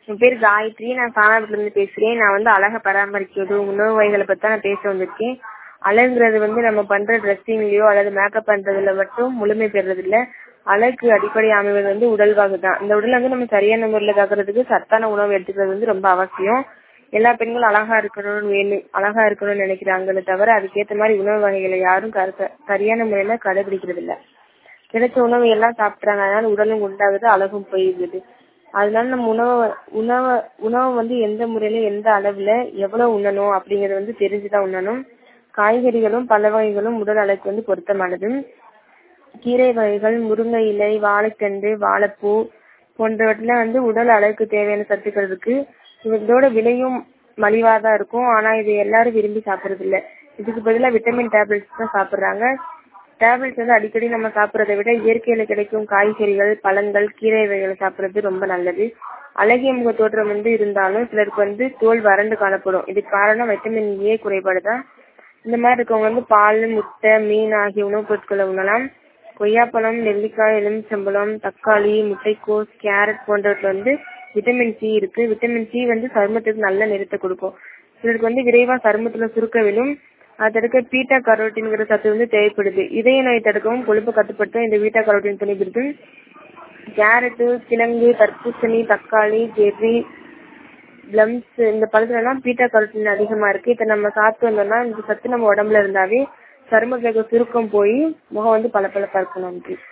என் பேர் காயத்ரி நான் சாணாபுரத்துல இருந்து பேசுறேன் நான் வந்து அழகை பராமரிக்கிறது உணவு வகைகளை பத்தி தான் நான் பேச வந்திருக்கேன் அழகுங்கிறது வந்து நம்ம பண்ற ட்ரெஸ்ஸிங்லயோ அல்லது மேக்கப் பண்றதுல மட்டும் முழுமை பெறுறது இல்ல அழகு அடிப்படை அமைவது வந்து உடல்வாகு தான் இந்த உடல் வந்து நம்ம சரியான முறையில காக்குறதுக்கு சத்தான உணவு எடுத்துக்கிறது வந்து ரொம்ப அவசியம் எல்லா பெண்களும் அழகா இருக்கணும்னு வேணும் அழகா இருக்கணும்னு நினைக்கிறாங்களே தவிர அதுக்கேற்ற மாதிரி உணவு வகைகளை யாரும் கரு- சரியான முறையில கடைபிடிக்கிறது இல்ல கிடைச்ச உணவு எல்லாம் சாப்பிட்றாங்க அதனால உடலும் குண்டாகுது அழகும் போயிடுது அதனால நம்ம உணவை உணவை உணவு வந்து எந்த முறையில எந்த அளவுல எவ்வளவு உண்ணணும் அப்படிங்கறது வந்து தெரிஞ்சுதான் உண்ணணும் காய்கறிகளும் பல வகைகளும் உடல் அழகுக்கு வந்து பொருத்தமானது கீரை வகைகள் முருங்கை இலை வாழைத்தண்டு வாழைப்பூ போன்றவற்றில வந்து உடல் அழகுக்கு தேவையான சத்துக்கள் இருக்கு இதோட விலையும் மலிவா தான் இருக்கும் ஆனா இது எல்லாரும் விரும்பி சாப்பிடுறது இல்ல இதுக்கு பதிலா விட்டமின் டேப்லெட்ஸ் தான் சாப்பிடுறாங்க டேப்லெட்ஸ் வந்து அடிக்கடி நம்ம சாப்பிடுறதை விட இயற்கையில கிடைக்கும் காய்கறிகள் பழங்கள் கீரை வகைகளை சாப்பிடுறது ரொம்ப நல்லது அழகிய முக தோற்றம் வந்து இருந்தாலும் சிலருக்கு வந்து தோல் வறண்டு காணப்படும் இதுக்கு காரணம் விட்டமின் ஏ குறைபாடு தான் இந்த மாதிரி இருக்கவங்க வந்து பால் முட்டை மீன் ஆகிய உணவுப் பொருட்களை உண்ணலாம் கொய்யாப்பழம் நெல்லிக்காய் எலுமிச்சம்பழம் தக்காளி முட்டைக்கோஸ் கேரட் போன்றவற்றில் வந்து விட்டமின் சி இருக்கு விட்டமின் சி வந்து சருமத்துக்கு நல்ல நிறத்தை கொடுக்கும் சிலருக்கு வந்து விரைவா சருமத்துல சுருக்க விழும் அது தடுக்க பீட்டா கரோட்டின்ங்கிற சத்து வந்து தேவைப்படுது இதய நோய் தடுக்கவும் கொழுப்பு கட்டுப்படுத்த இந்த பீட்டா கரோட்டின் துணை இருக்கு கேரட்டு கிழங்கு தர்பூசணி தக்காளி ஜெர்ரி பிளம்ஸ் இந்த பழத்துல எல்லாம் பீட்டா கரோட்டின் அதிகமா இருக்கு இதை நம்ம சாப்பிட்டு வந்தோம்னா இந்த சத்து நம்ம உடம்புல இருந்தாவே சரும சுருக்கம் போய் முகம் வந்து பளபளப்பா இருக்கும் நன்றி